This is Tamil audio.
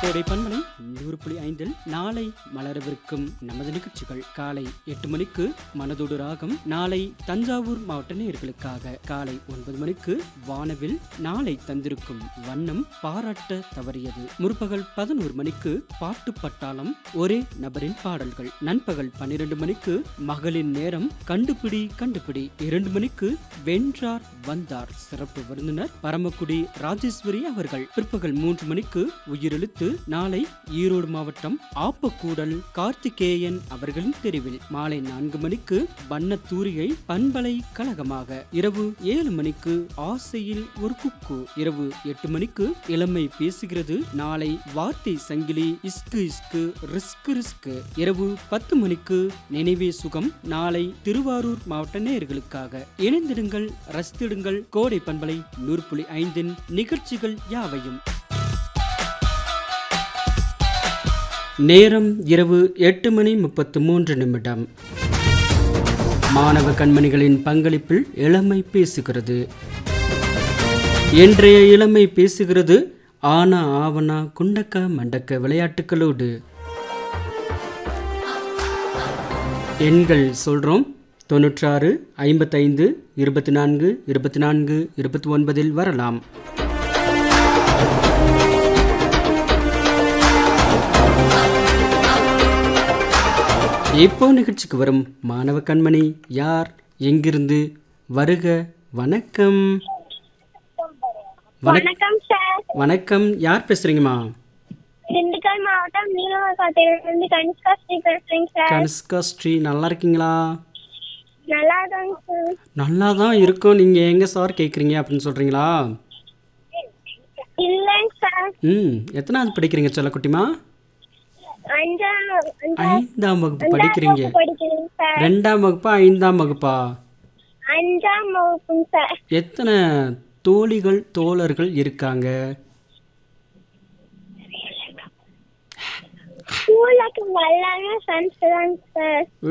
கோடை பன்மலை நூறு புள்ளி ஐந்தில் நாளை மலரவிருக்கும் நமது நிகழ்ச்சிகள் காலை எட்டு மணிக்கு மனதோடு ராகம் நாளை தஞ்சாவூர் மாவட்ட நேயர்களுக்காக காலை ஒன்பது மணிக்கு வானவில் நாளை தந்திருக்கும் வண்ணம் பாராட்ட தவறியது முற்பகல் பதினோரு மணிக்கு பாட்டு பட்டாளம் ஒரே நபரின் பாடல்கள் நண்பகல் பன்னிரண்டு மணிக்கு மகளின் நேரம் கண்டுபிடி கண்டுபிடி இரண்டு மணிக்கு வென்றார் வந்தார் சிறப்பு விருந்தினர் பரமக்குடி ராஜேஸ்வரி அவர்கள் பிற்பகல் மூன்று மணிக்கு உயிரெழுத்து நாளை ஈரோடு மாவட்டம் ஆப்பக்கூடல் கார்த்திகேயன் அவர்களின் தெருவில் மாலை நான்கு மணிக்கு வண்ணத்தூரிகை பண்பலை கழகமாக இரவு ஏழு மணிக்கு ஆசையில் ஒரு குக்கு இரவு எட்டு மணிக்கு இளமை பேசுகிறது நாளை வார்த்தை சங்கிலி இஸ்கு இஸ்கு ரிஸ்கு ரிஸ்கு இரவு பத்து மணிக்கு நினைவே சுகம் நாளை திருவாரூர் மாவட்ட நேயர்களுக்காக இணைந்திடுங்கள் ரசித்திடுங்கள் கோடை பண்பலை நூறு புள்ளி ஐந்தின் நிகழ்ச்சிகள் யாவையும் நேரம் இரவு எட்டு மணி முப்பத்து மூன்று நிமிடம் மாணவ கண்மணிகளின் பங்களிப்பில் இளமை பேசுகிறது இன்றைய இளமை பேசுகிறது ஆனா ஆவனா குண்டக்க மண்டக்க விளையாட்டுகளோடு எண்கள் சொல்கிறோம் தொண்ணூற்றாறு ஐம்பத்தைந்து இருபத்தி நான்கு இருபத்தி நான்கு இருபத்தி ஒன்பதில் வரலாம் இப்போ நிகழ்ச்சிக்கு வரும் மாணவ கண்மணி யார் எங்கிருந்து வருக வணக்கம் வணக்- வணக்கம் சார் வணக்கம் யார் பேசுறீங்கம்மா திண்டுக்கல் மாவட்டம் நீலமகாத்திலிருந்து கனிஷ்கா ஸ்ரீ பேசுறேங்க சார் கனிஷ்கா ஸ்ரீ நல்லா இருக்கீங்களா நல்லா தாங்க சார் நல்லா தான் இருக்கோம் நீங்கள் எங்கே சார் கேட்குறீங்க அப்படின்னு சொல்கிறீங்களா இல்லைங்க சார் ம் எத்தனாவது படிக்கிறீங்க செல்லக்குட்டிமா அஞ்சாம் அஞ்சாம் ஐந்தாம் வகுப்பு படிக்கிறீங்க வகுப்பு படிக்கிறேங்க சார் ரெண்டாம் வகுப்பா ஐந்தாம் வகுப்பா அஞ்சாம் வகுப்புங்க சார் எத்தனை தோழிகள் தோழர்கள் இருக்காங்க ஸ்கூலுக்கு எல்லாமே ஃப்ரெண்ட்ஸ் தாங்க சார்